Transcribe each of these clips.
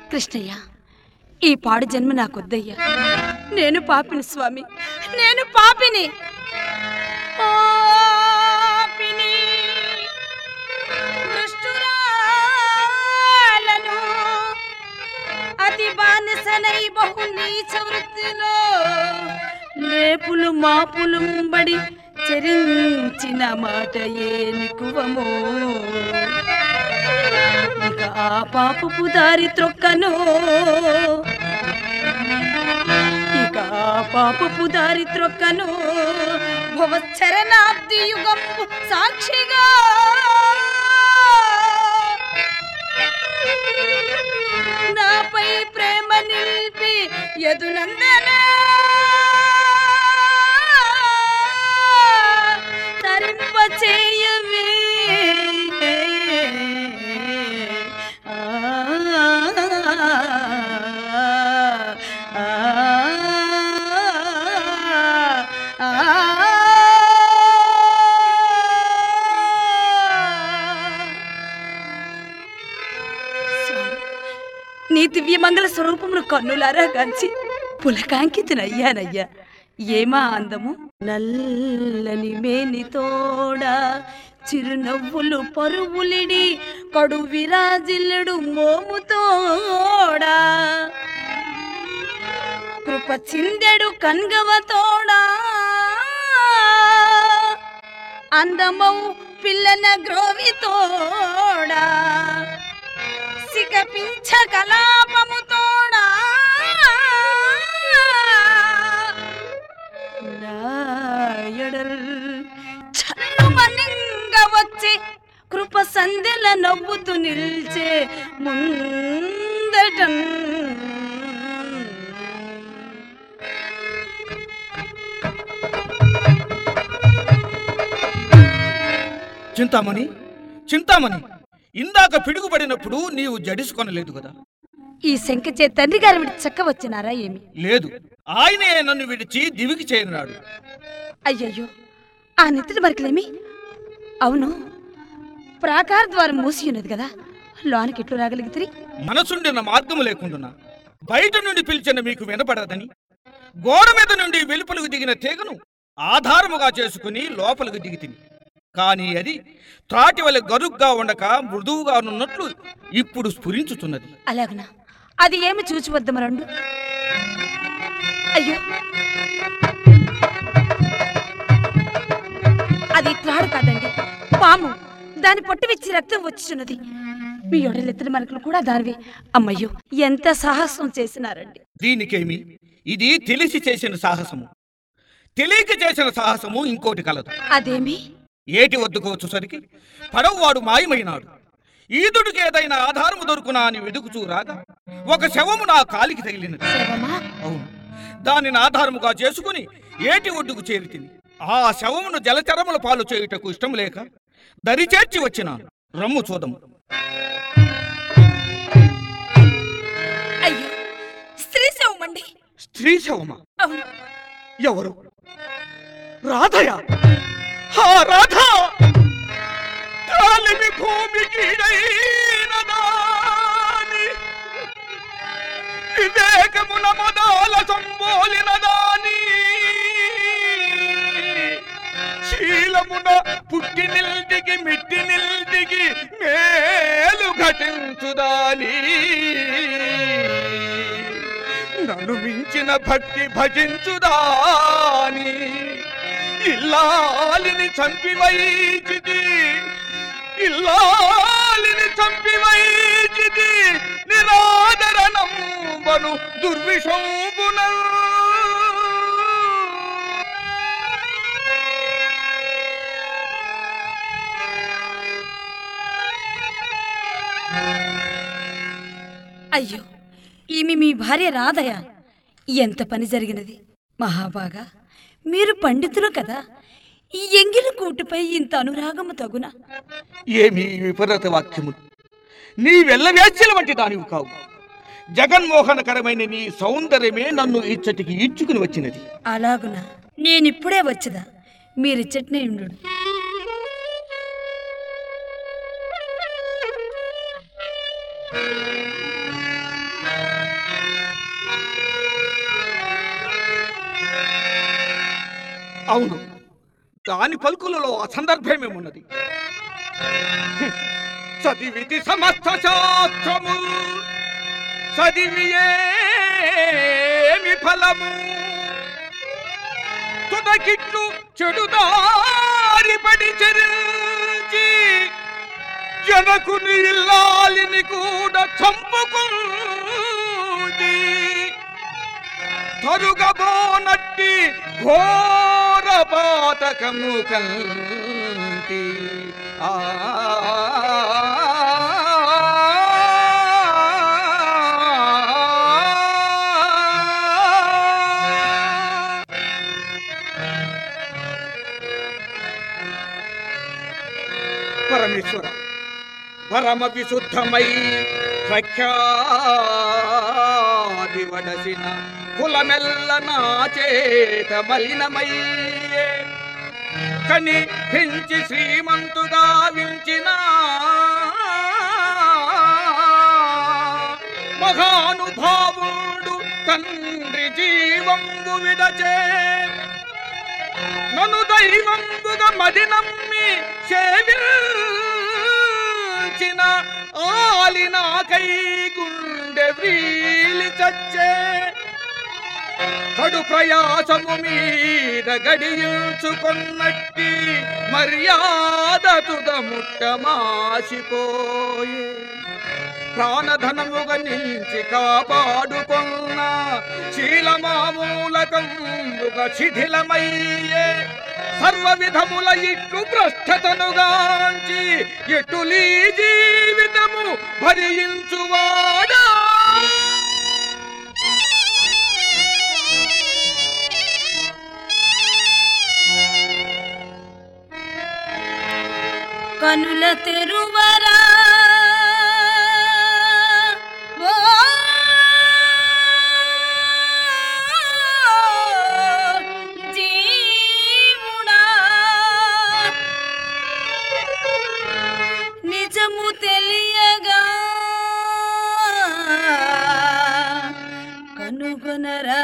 కృష్ణయ్య ఈ పాడు జన్మ నాకొద్దయ్యా నేను పాపిని స్వామి నేను పాపిని పాపిని దుష్టురాలను అతి బానిసనై బహు నీచ వృత్తిలో లేపులు మాపులు బడి చరించిన మాట ఏ నికువమో ఇక ఆ పాపపు దారి త్రొక్కను ఇక ఆ పాపపు దారి త్రొక్కను భవచ్చరణాబ్ది యుగం సాక్షిగా నాపై ప్రేమ నిలిపి యదునందన తరింప చేయవే ఆ, ఆ, స్వామి, నీ దివ్యమంగళ స్వరూపమును కన్నులారా కాంచి పులకాంకితునయ్యానయ్యా ఏమా అందము నల్లని మేని తోడా చిరునవ్వులు పరువులిడి కడు విరాజిల్లుడు మోముతోడా కృప చిందెడు కన్గవ తోడా అందమౌ పిల్లన గ్రోవి తోడా సికపించ కలాపము తోడా నాయడల్ చల్లుమనింగ వచ్చి కృప సందెల నవ్వుతూ నిల్చే ముందటన్ చింతామణి చింతామణి ఇందాక పిడుగుపడినప్పుడు నీవు జడిసుకొనలేదు కదా ఈ శంఖ చే తండ్రి గారు విడి చక్క వచ్చినారా ఏమి లేదు ఆయనే నన్ను విడిచి దివికి చేరినాడు అయ్యయ్యో ఆ నెత్తిన మరకలేమి అవును ప్రాకార ద్వారం మూసి ఉన్నది కదా లోనికి ఎట్లు రాగలిగితే మనసుండిన మార్గము లేకుండా బయట నుండి పిలిచిన మీకు వినపడదని గోడ మీద నుండి వెలుపలకు దిగిన తీగను ఆధారముగా చేసుకుని లోపలికి దిగితిని కానీ అది త్రాటి వలె గరుగ్గా ఉండక మృదువుగా ఉన్నట్లు ఇప్పుడు స్ఫురించుతున్నది అలాగునా అది ఏమి చూచి వద్దమరండు అయ్యో అది త్రాడు కాదండి పాము దాని పొట్టు వెచ్చి రక్తం వచ్చుచున్నది మీ ఒడలెత్తిన మనకులు కూడా దానివే అమ్మయ్యో ఎంత సాహసం చేసినారండి దీనికేమి ఇది తెలిసి చేసిన సాహసము తెలియక చేసిన సాహసము ఇంకోటి కలదు అదేమి ఏటి వద్దకు వచ్చేసరికి పడవవాడు మాయమైనాడు ఈదుడికి ఏదైనా ఆధారము దొరుకునా అని వెదుకుచూ రాగా ఒక శవము నా కాలికి తగిలినది శవమా అవును దానిని ఆధారముగా చేసుకుని ఏటి ఒడ్డుకు చేరితిని ఆ శవమును జలచరముల పాలు చేయుటకు ఇష్టం లేక దరి చేర్చి వచ్చినాను రమ్ము చూదము అయ్యో స్త్రీ శవమండి స్త్రీ శవమా అవును ఎవరు రాధయ హా రాధ కాలిమి భూమికి దాని వివేకమున మదాల సంబోలిన దాని శీలమున పుట్టి నిల్దికి మిట్టి నిల్దికి మేలు ఘటించుదాని నన్ను మించిన భక్తి భజించుదాని ఇల్లాలిని చంపివైచిది ఇల్లాలిని చంపివైచిది నిరాదరణంబను దుర్విషంబున అయ్యో ఈమె మీ భార్య రాధయ ఎంత పని జరిగినది మహాబాగా మీరు పండితులు కదా ఈ ఎంగిలి కూటుపై ఇంత అనురాగము తగునా ఏమి విపరీత వాక్యములు నీ వెళ్ళవేచ్యల వంటి దానివి కావు జగన్మోహనకరమైన నీ సౌందర్యమే నన్ను ఇచ్చటికి ఈడ్చుకుని వచ్చినది అలాగునా నేనిప్పుడే వచ్చదా మీరిచ్చట్నే ఉండు అవును దాని పలుకులలో అసందర్భమేమున్నది హ్మ్. చదివితి సమస్త శాస్త్రము చదివి ఏమి ఫలము తుదకిట్లు చెడుదారి పడి చెరించి జనకుని ఇల్లాలిని కూడా చంపుకుంది తరుగబోనట్టి ఘోర పాతకము కంటి ఆ పరమేశ్వర పరమ విశుద్ధమై ప్రఖ్యాది వడసిన కులమెల్ల నా చేత మలినమయ్యే కని పెంచి శ్రీమంతుగా వించిన మహానుభావుడు తండ్రి జీవంబు విడచే నన్ను దైవంబుగా మది నమ్మి సేవించిన ఆలి నాకై గుండె వ్రీలి చచ్చే కడు ప్రయాసము మీద గడియుచుకొన్నట్టి మర్యాద తుద ముట్టమాసిపోయే ప్రాణధనముగా నిలిచి కాపాడుకొన్న శీలమామూలకంబుగా శిథిలమయ్యే సర్వ విధముల ఇట్లు భ్రష్టతనుగాంచి ఎటులీ జీవితము భరించువాడా కనుల తెరువరా ఓ జీవుడా నిజము తెలియగా కనుగొనరా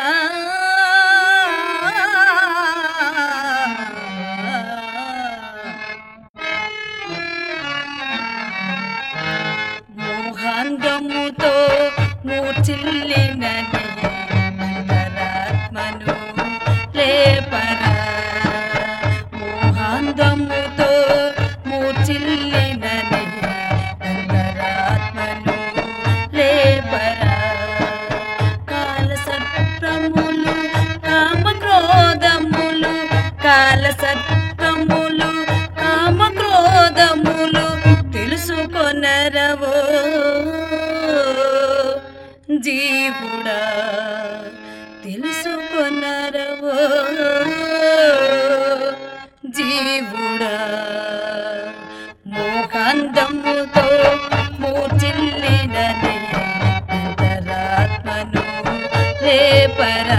మోహాంగముతో మూర్చిల్లినని అంతరాత్మను లేపరా మోహాంగముతో మూర్చిల్లినని అంతరాత్మను లేపరా కాల సర్పములు కామ క్రోధములు కాల సర్పములు కామ క్రోధములు తెలుసుకొనరవో జీవుడా తెలుసుకొనరవో జీవుడా మోకాందముతో మూచిల్లినని అంతరాత్మను రేపరా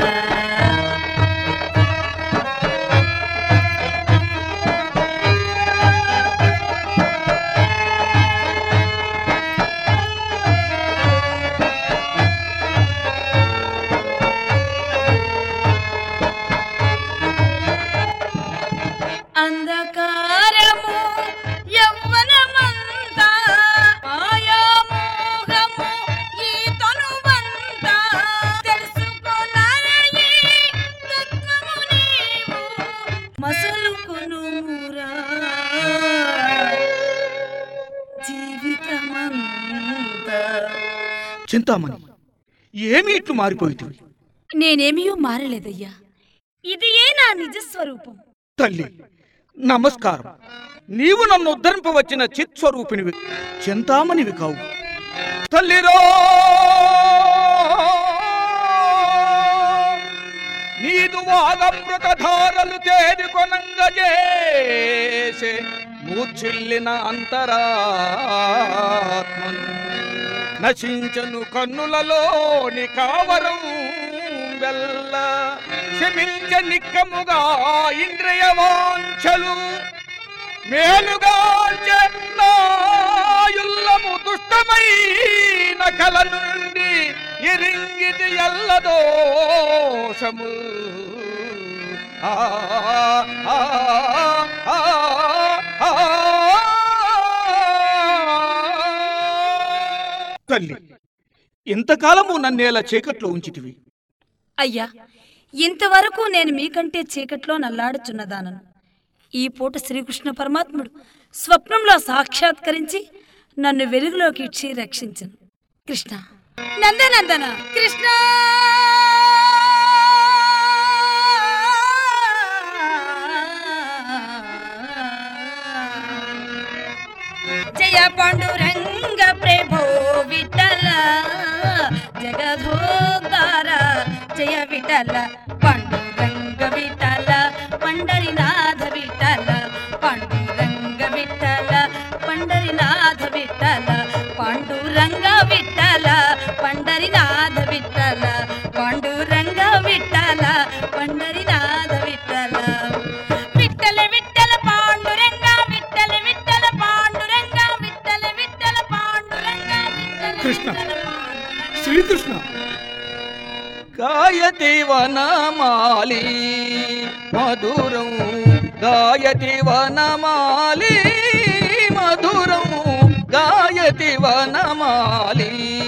అంధకారము యవ్వనమంతా మాయామోహము ఈ తనువంతా తెలుసుకొనరయి తత్వము నీవు మసలుకొనుమురా జీవితమంతా చింతామణి ఏమి ఇట్లు మారిపోయింది నేనేమీ మారలేదయ్యా ఇది ఏ నా నిజస్వరూపం తల్లి నమస్కారం నీవు నన్ను ఉద్ధరింపవచ్చిన చిత్ స్వరూపినివి చింతామణివి కావు తల్లిరో నీదు వాగమృత ధారలు తేరుకొనంగజేసే మూర్ఛిల్లిన అంతరాత్మను నశించను కన్నులలోని కావరం వెల్ల శమించ నిక్కముగా ఇంద్రియ వాంఛలు మేలుగాంచె నాయుల్లము దుష్టమైన కల నుండి ఇరింగిది ఎల్లదోషము ఆ, ఆ, ఆ, ఆ. తల్లి ఇంతకాలము నన్నేలా చీకట్లో ఉంచితివి అయ్యా ఇంతవరకు నేను మీకంటే చీకట్లో నల్లాడుచున్నదానను ఈ పూట శ్రీకృష్ణ పరమాత్ముడు స్వప్నంలో సాక్షాత్కరించి నన్ను వెలుగులోకి ఇచ్చి రక్షించను కృష్ణ నందనందన కృష్ణ జయ పాండురంగ ప్రభో విఠల జగధోద్ధార జయ విఠల పాండురంగ విఠల పండరినాథ విఠల పాండురంగ విఠల పండరినాథ విఠల పాండురంగ విఠల పండరినాథ విఠల పాండురంగ విఠల పండరినాథ విఠల విఠల విఠల పాండురంగ విఠల విఠల పాండురంగ విఠల విఠల పాండురంగ విఠల కృష్ణ. విఠల పాండురంగ. శ్రీకృష్ణ గాయతి వనమాలి మధురం గాయతి వనమాలి మధురం గాయతి వనమాలి